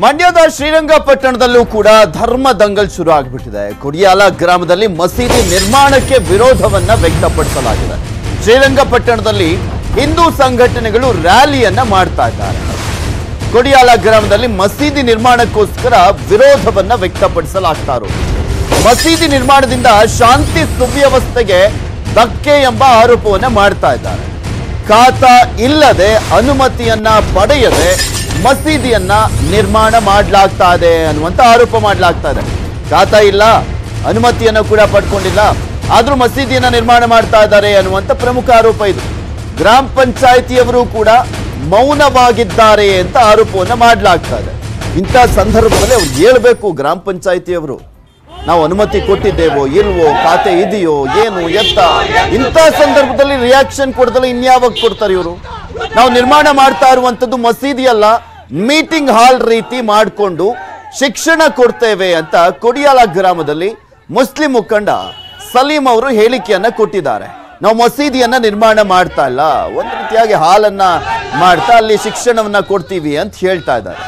ಮಂಡ್ಯದ ಶ್ರೀರಂಗಪಟ್ಟಣದಲ್ಲೂ ಕೂಡ ಧರ್ಮ ದಂಗಲ್ ಶುರು ಆಗಿಬಿಟ್ಟಿದೆ ಕುಡಿಯಾಲ ಗ್ರಾಮದಲ್ಲಿ ಮಸೀದಿ ನಿರ್ಮಾಣಕ್ಕೆ ವಿರೋಧವನ್ನ ವ್ಯಕ್ತಪಡಿಸಲಾಗಿದೆ ಶ್ರೀರಂಗಪಟ್ಟಣದಲ್ಲಿ ಹಿಂದೂ ಸಂಘಟನೆಗಳು ರ್ಯಾಲಿಯನ್ನ ಮಾಡ್ತಾ ಇದ್ದಾರೆ ಕೊಡಿಯಾಲ ಗ್ರಾಮದಲ್ಲಿ ಮಸೀದಿ ನಿರ್ಮಾಣಕ್ಕೋಸ್ಕರ ವಿರೋಧವನ್ನ ವ್ಯಕ್ತಪಡಿಸಲಾಗ್ತಾ ಇರೋದು ಮಸೀದಿ ನಿರ್ಮಾಣದಿಂದ ಶಾಂತಿ ಸುವ್ಯವಸ್ಥೆಗೆ ಧಕ್ಕೆ ಎಂಬ ಆರೋಪವನ್ನ ಮಾಡ್ತಾ ಇದ್ದಾರೆ ಖಾತಾ ಇಲ್ಲದೆ ಅನುಮತಿಯನ್ನ ಪಡೆಯದೆ ಮಸೀದಿಯನ್ನ ನಿರ್ಮಾಣ ಮಾಡಲಾಗ್ತಾ ಇದೆ ಅನ್ನುವಂತ ಆರೋಪ ಮಾಡಲಾಗ್ತಾ ಇದೆ ಖಾತಾ ಇಲ್ಲ ಅನುಮತಿಯನ್ನು ಕೂಡ ಪಡ್ಕೊಂಡಿಲ್ಲ ಆದ್ರೂ ಮಸೀದಿಯನ್ನ ನಿರ್ಮಾಣ ಮಾಡ್ತಾ ಇದ್ದಾರೆ ಅನ್ನುವಂತ ಪ್ರಮುಖ ಆರೋಪ ಇದು ಗ್ರಾಮ ಪಂಚಾಯಿತಿಯವರು ಕೂಡ ಮೌನವಾಗಿದ್ದಾರೆ ಅಂತ ಆರೋಪವನ್ನ ಮಾಡಲಾಗ್ತಾ ಇದೆ ಇಂಥ ಸಂದರ್ಭದಲ್ಲಿ ಅವ್ರು ಹೇಳ್ಬೇಕು ಗ್ರಾಮ ಪಂಚಾಯಿತಿಯವರು ನಾವು ಅನುಮತಿ ಕೊಟ್ಟಿದ್ದೇವೋ ಇಲ್ವೋ ಖಾತೆ ಇದೆಯೋ ಏನು ಎತ್ತ ಇಂಥ ಸಂದರ್ಭದಲ್ಲಿ ರಿಯಾಕ್ಷನ್ ಕೊಡ್ದಲ್ಲ ಇನ್ಯಾವಾಗ ಕೊಡ್ತಾರೆ ಇವರು ನಾವು ನಿರ್ಮಾಣ ಮಾಡ್ತಾ ಇರುವಂತದ್ದು ಮಸೀದಿ ಅಲ್ಲ ಮೀಟಿಂಗ್ ಹಾಲ್ ರೀತಿ ಮಾಡಿಕೊಂಡು ಶಿಕ್ಷಣ ಕೊಡ್ತೇವೆ ಅಂತ ಕೊಡಿಯಾಲ ಗ್ರಾಮದಲ್ಲಿ ಮುಸ್ಲಿಂ ಮುಖಂಡ ಸಲೀಂ ಅವರು ಹೇಳಿಕೆಯನ್ನ ಕೊಟ್ಟಿದ್ದಾರೆ ನಾವು ಮಸೀದಿಯನ್ನ ನಿರ್ಮಾಣ ಮಾಡ್ತಾ ಇಲ್ಲ ಒಂದು ರೀತಿಯಾಗಿ ಹಾಲನ್ನ ಮಾಡ್ತಾ ಅಲ್ಲಿ ಶಿಕ್ಷಣವನ್ನ ಕೊಡ್ತೀವಿ ಅಂತ ಹೇಳ್ತಾ ಇದ್ದಾರೆ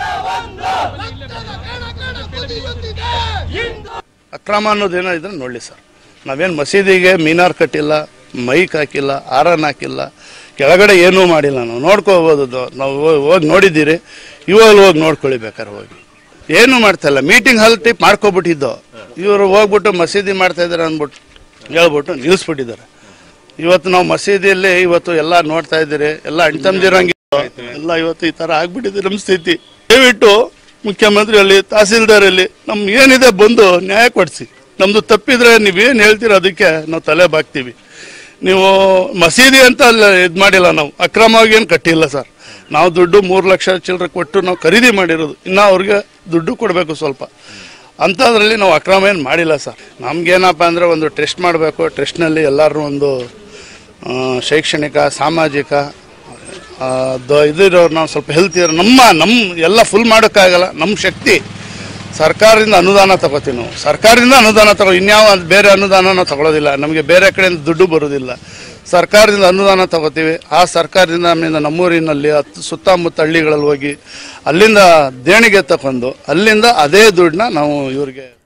ಅಕ್ರಮ ಅನ್ನೋದೇನೋ ಇದ್ರೆ ನೋಡಲಿ ಸರ್ ನಾವೇನು ಮಸೀದಿಗೆ ಮೀನಾರ್ ಕಟ್ಟಿಲ್ಲ ಮೈಕ್ ಹಾಕಿಲ್ಲ ಆರನ್ ಹಾಕಿಲ್ಲ ಕೆಳಗಡೆ ಏನೂ ಮಾಡಿಲ್ಲ ನಾವು ನೋಡ್ಕೋಬೋದು ಅದು. ನಾವು ಹೋ- ಹೋಗಿ ನೋಡಿದ್ದೀರಿ ಇವಾಗ ಹೋಗಿ ನೋಡ್ಕೊಳ್ಳಿ ಬೇಕಾದ್ರೆ ಹೋಗಿ ಏನು ಮಾಡ್ತಾ ಇಲ್ಲ ಮೀಟಿಂಗ್ ಹಾಲ್ ಟೈಪ್ ಮಾಡ್ಕೊಬಿಟ್ಟಿದ್ದು ಇವರು ಹೋಗ್ಬಿಟ್ಟು ಮಸೀದಿ ಮಾಡ್ತಾ ಇದ್ದಾರೆ ಅಂದ್ಬಿಟ್ಟು ಹೇಳ್ಬಿಟ್ಟು ನಿಲ್ಲಿಸ್ಬಿಟ್ಟಿದ್ದಾರೆ ಇವತ್ತು ನಾವು ಮಸೀದಿಯಲ್ಲಿ ಇವತ್ತು ಎಲ್ಲ ನೋಡ್ತಾ ಇದ್ದೀರಿ ಎಲ್ಲ ಅಣ್ತಂದಿರಂಗೆ ಎಲ್ಲ ಇವತ್ತು ಈ ತರ ಆಗ್ಬಿಟ್ಟಿದೆ ನಮ್ಮ ಸ್ಥಿತಿ ದಯವಿಟ್ಟು ಮುಖ್ಯಮಂತ್ರಿ ಅಲ್ಲಿ ತಹಸೀಲ್ದಾರ್ ಅಲ್ಲಿ ನಮ್ ಏನಿದೆ ಬಂದು ನ್ಯಾಯ ಕೊಡಿಸಿ ನಮ್ದು ತಪ್ಪಿದ್ರೆ ನೀವೇನ್ ಹೇಳ್ತೀರ ಅದಕ್ಕೆ ನಾವು ತಲೆ ಬಾಗ್ತೀವಿ ನೀವು ಮಸೀದಿ ಅಂತ ಅಲ್ಲ ಇದು ಮಾಡಿಲ್ಲ ನಾವು ಅಕ್ರಮವಾಗಿ ಏನು ಕಟ್ಟಿಲ್ಲ ಸರ್ ನಾವು ದುಡ್ಡು ಮೂರು ಲಕ್ಷ ಚಿಲ್ಲರೆ ಕೊಟ್ಟು ನಾವು ಖರೀದಿ ಮಾಡಿರೋದು ಇನ್ನು ಅವ್ರಿಗೆ ದುಡ್ಡು ಕೊಡಬೇಕು ಸ್ವಲ್ಪ ಅಂಥದ್ರಲ್ಲಿ ನಾವು ಅಕ್ರಮ ಏನು ಮಾಡಿಲ್ಲ ಸರ್ ನಮ್ಗೇನಪ್ಪ ಅಂದರೆ ಒಂದು ಟೆಸ್ಟ್ ಮಾಡಬೇಕು ಟೆಸ್ಟ್ನಲ್ಲಿ ಎಲ್ಲರೂ ಒಂದು ಆ, ಶೈಕ್ಷಣಿಕ ಸಾಮಾಜಿಕ ಆ, ದ- ಇದಿರೋರು ನಾವು ಸ್ವಲ್ಪ ಹೆಲ್ತ್ ಇರೋ ನಮ್ಮ ನಮ್ಮ ಎಲ್ಲ ಫುಲ್ ಮಾಡೋಕ್ಕಾಗಲ್ಲ ನಮ್ಮ ಶಕ್ತಿ ಸರ್ಕಾರದಿಂದ ಅನುದಾನ ತಗೋತೀವಿ ನಾವು ಸರ್ಕಾರದಿಂದ ಅನುದಾನ ತಗೋ ಇನ್ಯಾವ ಬೇರೆ ಅನುದಾನ ನಾವು ತಗೊಳ್ಳೋದಿಲ್ಲ ನಮಗೆ ಬೇರೆ ಕಡೆಯಿಂದ ದುಡ್ಡು ಬರೋದಿಲ್ಲ ಸರ್ಕಾರದಿಂದ ಅನುದಾನ ತಗೋತೀವಿ ಆ ಸರ್ಕಾರದಿಂದ ನಮ್ಮಿಂದ ನಮ್ಮೂರಿನಲ್ಲಿ ಹತ್ತು ಸುತ್ತಮುತ್ತ ಹಳ್ಳಿಗಳಲ್ಲಿ ಹೋಗಿ ಅಲ್ಲಿಂದ ದೇಣಿಗೆ ತಗೊಂಡು ಅಲ್ಲಿಂದ ಅದೇ ದುಡ್ಡನ್ನ ನಾವು ಇವ್ರಿಗೆ